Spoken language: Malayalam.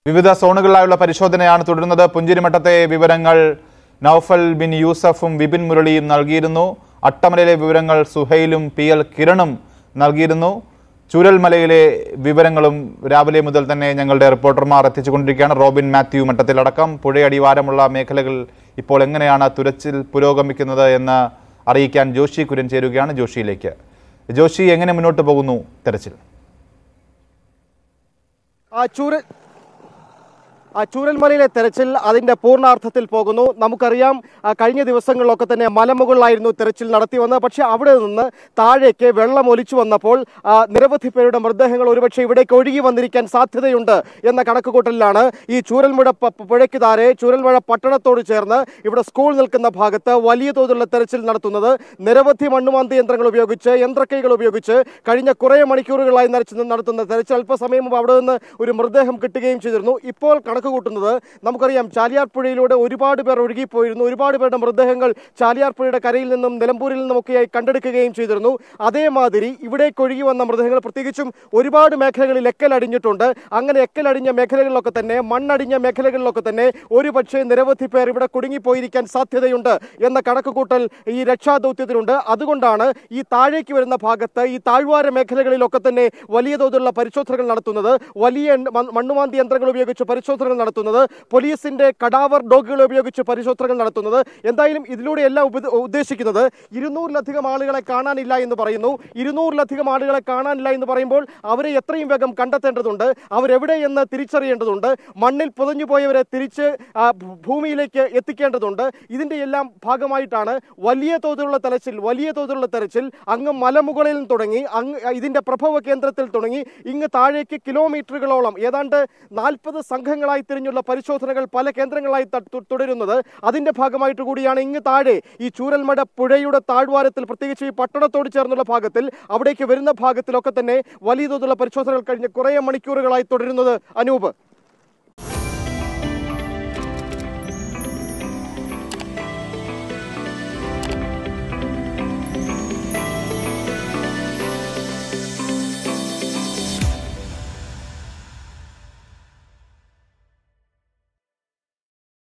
വിവിധ സോണുകളിലായുള്ള പരിശോധനയാണ് തുടരുന്നത് പുഞ്ചിരിമട്ടത്തെ വിവരങ്ങൾ നൌഫൽ ബിൻ യൂസഫും വിപിൻ മുരളിയും നൽകിയിരുന്നു അട്ടമലയിലെ വിവരങ്ങൾ സുഹൈലും പി എൽ കിരണും നൽകിയിരുന്നു ചൂരൽമലയിലെ വിവരങ്ങളും രാവിലെ മുതൽ തന്നെ ഞങ്ങളുടെ റിപ്പോർട്ടർമാർ എത്തിച്ചുകൊണ്ടിരിക്കുകയാണ് റോബിൻ മാത്യു മട്ടത്തിലടക്കം പുഴയടിവാരമുള്ള മേഖലകൾ ഇപ്പോൾ എങ്ങനെയാണ് തുരച്ചിൽ പുരോഗമിക്കുന്നത് എന്ന് അറിയിക്കാൻ ജോഷി കുര്യൻ ചേരുകയാണ് ജോഷിയിലേക്ക് ജോഷി എങ്ങനെ മുന്നോട്ട് പോകുന്നു തെരച്ചിൽ ആ ചൂര ആ ചൂരൽമലയിലെ തെരച്ചിൽ അതിന്റെ പൂർണ്ണാർത്ഥത്തിൽ പോകുന്നു നമുക്കറിയാം ആ, കഴിഞ്ഞ ദിവസങ്ങളിലൊക്കെ തന്നെ മലമുകളിലായിരുന്നു തെരച്ചിൽ നടത്തി വന്നത് പക്ഷേ അവിടെ നിന്ന് താഴേക്ക് വെള്ളം ഒലിച്ചു വന്നപ്പോൾ ആ, നിരവധി പേരുടെ മൃതദേഹങ്ങൾ ഒരുപക്ഷെ ഇവിടേക്ക് ഒഴുകി വന്നിരിക്കാൻ സാധ്യതയുണ്ട് എന്ന കണക്കുകൂട്ടലിലാണ് ഈ ചൂരൽമുഴ പ- പ- പുഴയ്ക്ക് താരെ ചൂരൽമഴ പട്ടണത്തോട് ചേർന്ന് ഇവിടെ സ്കൂൾ നിൽക്കുന്ന ഭാഗത്ത് വലിയ തോതിലുള്ള തെരച്ചിൽ നടത്തുന്നത് നിരവധി മണ്ണുമാന്തി യന്ത്രങ്ങൾ ഉപയോഗിച്ച് യന്ത്രക്കൈകൾ ഉപയോഗിച്ച് കഴിഞ്ഞ കുറേ മണിക്കൂറുകളായി നരച്ച് നടത്തുന്ന തെരച്ചിൽ അല്പസമയം മുമ്പ് അവിടെ നിന്ന് ഒരു മൃതദേഹം കിട്ടുകയും ചെയ്തിരുന്നു ഇപ്പോൾ കണക്ക് കൂട്ടുന്നത് നമുക്കറിയാം ചാലിയാർ പുഴയിലൂടെ ഒരുപാട് പേർ ഒഴുകിപ്പോയിരുന്നു ഒരുപാട് പേരുടെ മൃതദേഹങ്ങൾ ചാലിയാർ പുഴയുടെ കരയിൽ നിന്നും നിലമ്പൂരിൽ നിന്നുമൊക്കെയായി കണ്ടെടുക്കുകയും ചെയ്തിരുന്നു അതേമാതിരി ഇവിടേക്ക് ഒഴുകി വന്ന മൃതദേഹങ്ങൾ പ്രത്യേകിച്ചും ഒരുപാട് മേഖലകളിൽ എക്കലടിഞ്ഞിട്ടുണ്ട് അങ്ങനെ എക്കലടിഞ്ഞ മേഖലകളിലൊക്കെ തന്നെ മണ്ണടിഞ്ഞ മേഖലകളിലൊക്കെ തന്നെ ഒരു പക്ഷേ നിരവധി പേർ ഇവിടെ കുടുങ്ങിപ്പോയിരിക്കാൻ സാധ്യതയുണ്ട് എന്ന കണക്കുകൂട്ടൽ ഈ രക്ഷാദൗത്യത്തിനുണ്ട് അതുകൊണ്ടാണ് ഈ താഴേക്ക് വരുന്ന ഭാഗത്ത് ഈ താഴ്വാര മേഖലകളിലൊക്കെ തന്നെ വലിയ തോതിലുള്ള പരിശോധനകൾ നടത്തുന്നത് വലിയ എണ്ണ- മണ്ണ് മണ്ണുമാന്തി യന്ത്രങ്ങൾ ഉപയോഗിച്ച് പരിശോധനകൾ നടത്തുന്നത് പോലീസിന്റെ കടാവർ ഡോഗുകൾ ഉപയോഗിച്ച് പരിശോധനകൾ നടത്തുന്നത് എന്തായാലും ഇതിലൂടെയെല്ലാം ഉപ- ഉദ്ദേശിക്കുന്നത് ഇരുന്നൂറിലധികം ആളുകളെ കാണാനില്ല എന്ന് പറയുന്നു ഇരുന്നൂറിലധികം ആളുകളെ കാണാനില്ല എന്ന് പറയുമ്പോൾ അവരെ എത്രയും വേഗം കണ്ടെത്തേണ്ടതുണ്ട് അവരെവിടെ എന്ന് തിരിച്ചറിയേണ്ടതുണ്ട് മണ്ണിൽ പുതഞ്ഞു പോയവരെ തിരിച്ച് ആ, ഭൂ- ഭൂമിയിലേക്ക് എത്തിക്കേണ്ടതുണ്ട് ഇതിന്റെ എല്ലാം ഭാഗമായിട്ടാണ് വലിയ തോതിലുള്ള തെരച്ചിൽ വലിയ തോതിലുള്ള തെരച്ചിൽ അങ്ങ് മലമുകളിൽ തുടങ്ങി അങ്ങ് ഇതിന്റെ പ്രഭവ കേന്ദ്രത്തിൽ തുടങ്ങി ഇങ്ങ് താഴേക്ക് കിലോമീറ്ററുകളോളം ഏതാണ്ട് നാൽപ്പത് സംഘങ്ങളായി തിരിഞ്ഞുള്ള പരിശോധനകൾ പല കേന്ദ്രങ്ങളായി ത- തു- തുടരുന്നത് അതിന്റെ ഭാഗമായിട്ട് കൂടിയാണ് ഇങ്ങ് താഴെ ഈ ചൂരൽമട പുഴയുടെ താഴ്വാരത്തിൽ പ്രത്യേകിച്ച് ഈ പട്ടണത്തോട് ചേർന്നുള്ള ഭാഗത്തിൽ അവിടേക്ക് വരുന്ന ഭാഗത്തിലൊക്കെ തന്നെ വലിയ തോതിലുള്ള പരിശോധനകൾ കഴിഞ്ഞ കുറേ മണിക്കൂറുകളായി തുടരുന്നത് അനൂപ്